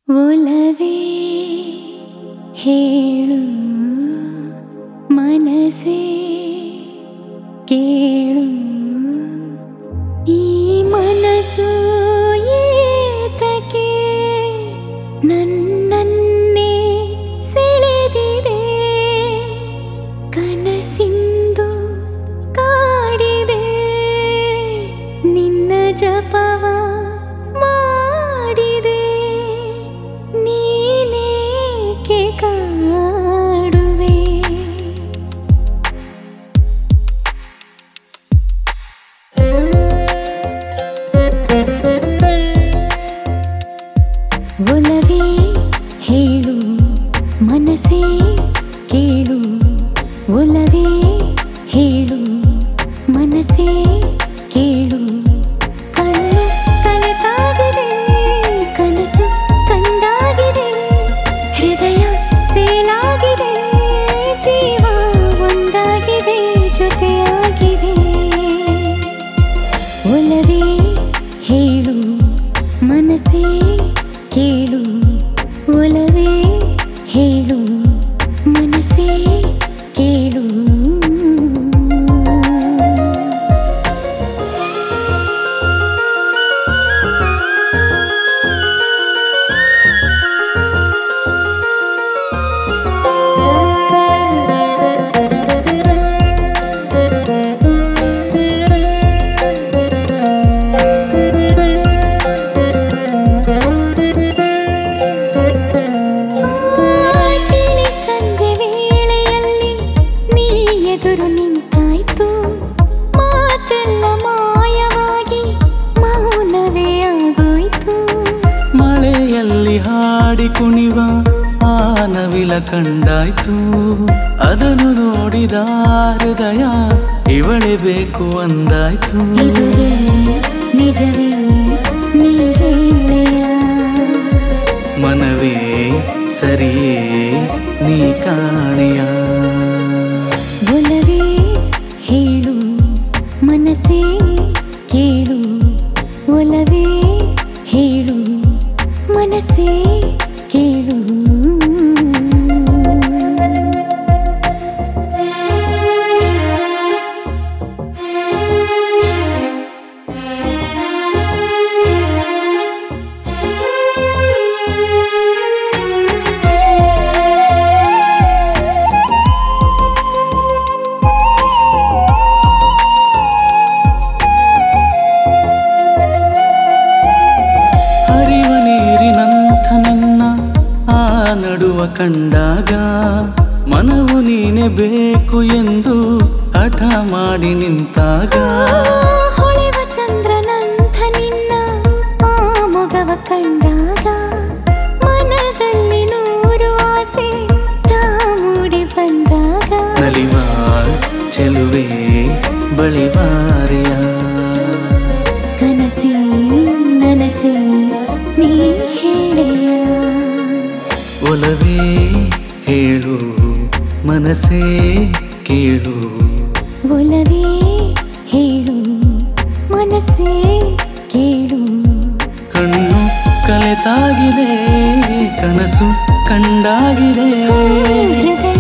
ಒಲವೇ ಹೇಳು ಮನಸೇ ಕೇಳು ಈ ಮನಸ್ಸು ಏತಕ್ಕೆ ನನ್ನನ್ನೇ ಸೆಳೆದಿದೆ ಕನಸಿಂದು ಕಾಡಿದೆ ನಿನ್ನ ಜಪವ ಮಾಡಿದೆ ನೀನೇಕೆ ಕಾಡುವೆ ಒಲವೇ ಹೇಳು ಮನಸ್ಸೇ ಕೇಳು ಒಲವೇ ಹೇಳು ಮನಸ್ಸೇ ಕೇಳು ಕಣ್ಣು ಕಲೆತಾಗಿದೆ ಕನಸು ಕಂಡಾಗಿದೆ ಹೃದಯ ಸೇಲಾಗಿದೆ ಜೀವ ಒಂದಾಗಿದೆ ಜೊತೆಯಾಗಿದೆ ಒಲವೇ ಹೇಳು ಮನಸ್ಸೇ ಕೇಳು ಒಲವೇ ಹೇಳು ಮನಸ್ಸೇ ಕೇಳು ತಿಳಿ ಸಂಜೆ ವೇಳೆಯಲ್ಲಿ ನೀ ಎದುರು ನಿಂತಾಯ್ತು ಮಾತೆಲ್ಲ ಮಾಯವಾಗಿ ಮೌನವೇ ಆಗೋಯ್ತು ಮಳೆಯಲ್ಲಿ ಹಾಡಿ ಕುಣಿವ ಆ ನವಿಲ ಕಂಡಾಯ್ತು ಅದನ್ನು ನೋಡಿದ ಹೃದಯ ಇವಳೆ ಬೇಕು ಅಂದಾಯ್ತು ಇದುವೇ ನಿಜವೇ ನೀ ಹೇಳೆಯ ಮನವೇ ಸರಿಯೇ ನೀ ಕಾಣೆಯ ಒಲವೇ ಹೇಳು ಮನಸ್ಸೇ ಕೇಳು ಒಲವೇ ಹೇಳು ಮನಸ್ಸೇ ಕೇಳು ಹರಿವ ನೀರಿನಂಥ ನಿನ್ನ ಆ ನಡುವ ಕಂಡಾಗ ಮನವು ನೀನೆ ಬೇಕು ಎಂದು ಹಠ ಮಾಡಿ ನಿಂತಾಗ ಹೊಳೆವ ಚಂದ್ರನಂಥ ನಿನ್ನ ಆ ಮೊಗವ ಕಂಡಾಗ ಮನದಲ್ಲಿ ನೂರು ಆಸೆ ತಾ ಮೂಡಿ ಬಂದಾಗ ನಲಿವ ಚೆಲುವೆ ಬಳಿವಾರೆಯ ಕನಸೇ ನನಸೇ ನೀ ಹೇಳೆಯ ಒಲವೇ ಹೇಳು ಮನಸ್ಸೇ ಕೇಳು ಒಲವೇ ಹೇಳು ಮನಸ್ಸೇ ಕೇಳು ಕಣ್ಣು ಕಲೆತಾಗಿದೆ ಕನಸು ಕಂಡಾಗಿದೆ ಹೃದಯ